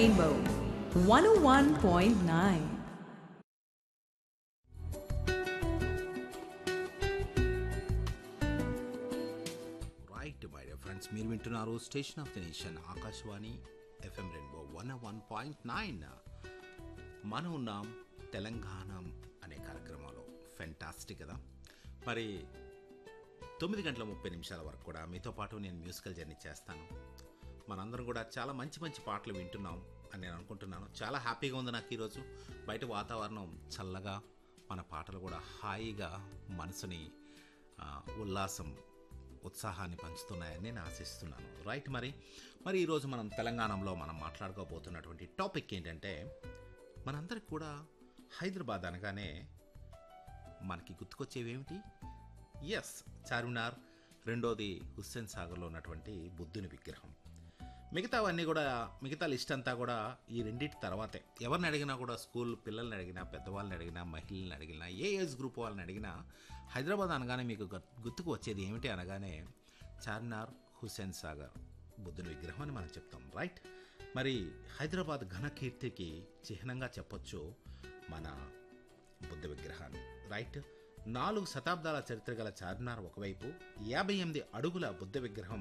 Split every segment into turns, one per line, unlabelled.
Rainbow 101.9.
Right my dear friends మీరు వింటున్నారు station of the nation Akashvani FM Rainbow one one point nine మనం ఉన్నాం తెలంగాణ అనే కార్యక్రమంలో ఫెంటాస్టిక్ కదా మరి తొమ్మిది గంటల ముప్పై నిమిషాల వరకు కూడా మీతో పాటు నేను మ్యూజికల్ జర్నీ చేస్తాను మనందరం కూడా చాలా మంచి మంచి పాటలు వింటున్నాం అని నేను అనుకుంటున్నాను చాలా హ్యాపీగా ఉంది నాకు ఈరోజు బయట వాతావరణం చల్లగా మన పాటలు కూడా హాయిగా మనసుని ఆ, ఉల్లాసం ఉత్సాహాన్ని పంచుతున్నాయని నేను ఆశిస్తున్నాను రైట్ మరి మరి ఈరోజు మనం తెలంగాణలో మనం మాట్లాడుకోబోతున్నటువంటి టాపిక్ ఏంటంటే మనందరికి కూడా హైదరాబాద్ అనగానే మనకి గుర్తుకొచ్చేవి ఏమిటి ఎస్ చార్మినార్ రెండోది హుస్సేన్ సాగర్లో ఉన్నటువంటి బుద్ధుని విగ్రహం మిగతావన్నీ కూడా మిగతా లిస్ట్ అంతా కూడా ఈ రెండింటి తర్వాతే ఎవరిని అడిగినా కూడా స్కూల్ పిల్లల్ని అడిగినా పెద్దవాళ్ళని అడిగినా మహిళల్ని అడిగినా ఏ ఏజ్ గ్రూప్ వాళ్ళని అడిగినా హైదరాబాద్ అనగానే మీకు గు- గుర్తుకు వచ్చేది ఏమిటి అనగానే చార్మినార్ హుస్సేన్ సాగర్ బుద్ధుని విగ్రహం అని మనం చెప్తాం రైట్ మరి హైదరాబాద్ ఘనకీర్తికి చిహ్నంగా చెప్పొచ్చు మన బుద్ధ విగ్రహాన్ని రైట్ నాలుగు శతాబ్దాల చరిత్ర గల చార్మినార్ ఒకవైపు యాభై ఎనిమిది అడుగుల బుద్ధ విగ్రహం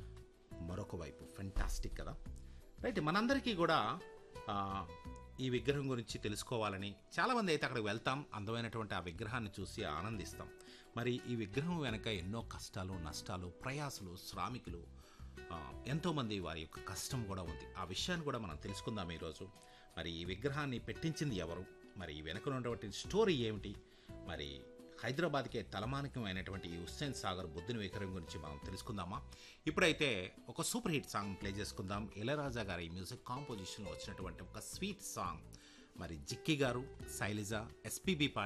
మరొక వైపు ఫెంటాస్టిక్ కదా రైట్ మనందరికీ కూడా ఆ, ఈ విగ్రహం గురించి తెలుసుకోవాలని చాలామంది అయితే అక్కడికి వెళ్తాం అందమైనటువంటి ఆ విగ్రహాన్ని చూసి ఆనందిస్తాం మరి ఈ విగ్రహం వెనక ఎన్నో కష్టాలు నష్టాలు ప్రయాసలు శ్రామికులు ఆ, ఎంతోమంది వారి యొక్క కష్టం కూడా ఉంది ఆ విషయాన్ని కూడా మనం తెలుసుకుందాం ఈరోజు మరి ఈ విగ్రహాన్ని పెట్టించింది ఎవరు మరి ఈ వెనక ఉన్నటువంటి స్టోరీ ఏమిటి మరి హైదరాబాద్కే తలమానికం అయినటువంటి ఈ హుస్సేన్ సాగర్ బుద్ధుని విగ్రహం గురించి మనం తెలుసుకుందామా ఇప్పుడైతే ఒక సూపర్ హిట్ సాంగ్ ప్లే చేసుకుందాం ఇళరాజా గారి మ్యూజిక్ కాంపోజిషన్లో వచ్చినటువంటి ఒక స్వీట్ సాంగ్ మరి జిక్కి గారు శైలజ ఎస్పీబీ